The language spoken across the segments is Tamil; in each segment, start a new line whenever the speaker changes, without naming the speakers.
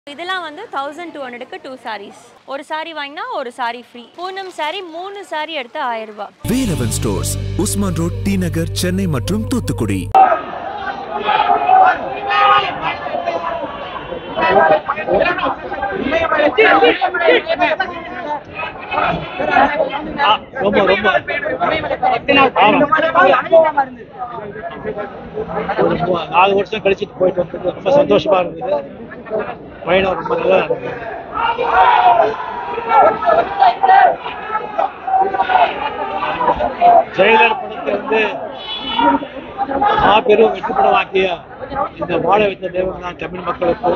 இதெல்லாம் வந்து தௌசண்ட் டூ ஹண்ட்ரடுக்கு டூ சாரீஸ் ஒரு சாரி வாங்கினா ஒரு சாரி ஃப்ரீ பூனம் சாரி மூணு சாரி எடுத்து ஆயிரம் ரூபாய்
Velavan stores Usman road T Nagar Chennai மற்றும் தூத்துக்குடி
ஆ, ரொம்ப ரொம்ப ஆமா. ஒரு மூ- நாலு வருஷம் கழிச்சிட்டு போயிட்டு வந்தது ரொம்ப சந்தோஷமா இருந்தது பயணம் ரொம்ப நல்லா இருந்தது ஜெயலலிதா படத்தை வந்து மாபெரும் வெற்றி படமாக்கிய இந்த வாழ வைத்த தேவன் தான் தமிழ் மக்களுக்கும்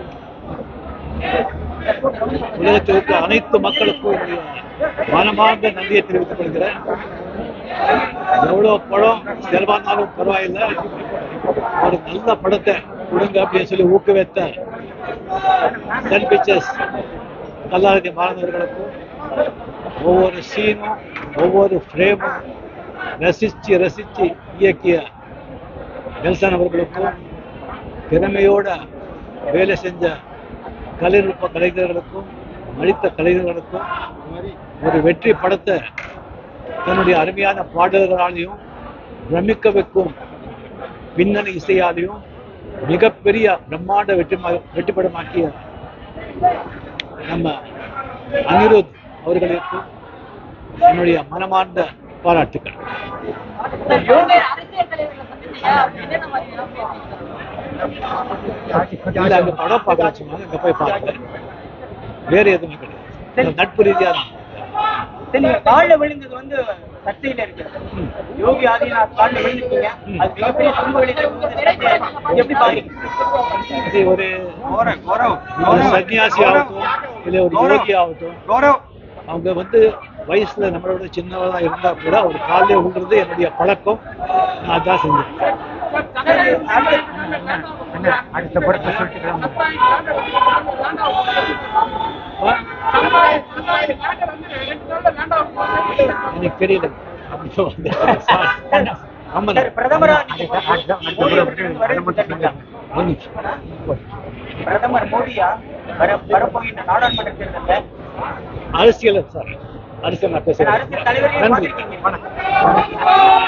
உலகத்தில் இருக்கிற அனைத்து மக்களுக்கும் என்னுடைய மனமார்ந்த நன்றியை தெரிவித்துக் கொள்கிறேன் எவ்வளவு படம் செலவானாலும் பரவாயில்லை ஒரு நல்ல படத்தை கொடுங்க அப்படின்னு சொல்லி ஊக்குவித்த சன் பிக்சர்ஸ் கல்லாரதி மாணவர்களுக்கும் ஒவ்வொரு சீனும் ஒவ்வொரு ஃப்ரேமும் ரசிச்சு ரசிச்சு இயக்கிய நெல்சன் அவர்களுக்கும் திறமையோட வேலை செஞ்ச கலைநுட்ப கலைஞர்களுக்கும் நடித்த கலைஞர்களுக்கும் ஒரு வெற்றி படத்தை தன்னுடைய அருமையான பாடல்களாலையும் பிரமிக்க வைக்கும் பின்னணி இசையாலையும் மிகப்பெரிய பிரம்மாண்ட வெற்றி வெற்றி படமாக்கிய நம்ம அனிருத் அவர்களுக்கும் என்னுடைய மனமார்ந்த பாராட்டுக்கள் இல்ல அங்க படம் பார்க்கலாம் சும்மா அங்க போய் பார்த்தேன் வேற எதுவுமே கிடையாது நட்பு ரீதியா தான்
சரி நீங்க கால்ல விழுந்தது வந்து சர்ச்சையில இருக்கு யோகி ஆதிநாத் கால்ல விழுந்துட்டீங்க அது மிகப்பெரிய துன்ப விளைச்சல் வந்து சர்ச்சையா இருக்கு. எப்படி பாருங்க
இது ஒரு ஒரு சன்னியாசி ஆகட்டும் இல்ல ஒரு யோகி ஆகட்டும் அவங்க வந்து வயசுல நம்மளோட சின்னவதா இருந்தா கூட ஒரு காலையில விழுறது என்னுடைய பழக்கம் நான் அதான் செஞ்சேன்
அடுத்த படத்தை சொல்லிட்டு
எனக்கு தெரியல அப்படி வந்து ஆமா
பிரதமரா நீங்க மோடி அவர்கள் வரவேற்று
ஒரு நிமிஷம்.
பிரதமர் மோடியா வர வரப்போகின்ற நாடாளுமன்ற தேர்தல்ல
அரசியல் சார் அரசியல் நான் பேசுறேன்
அரசியல் தலைவரையும்
நன்றி
பார்த்திருக்கீங்க.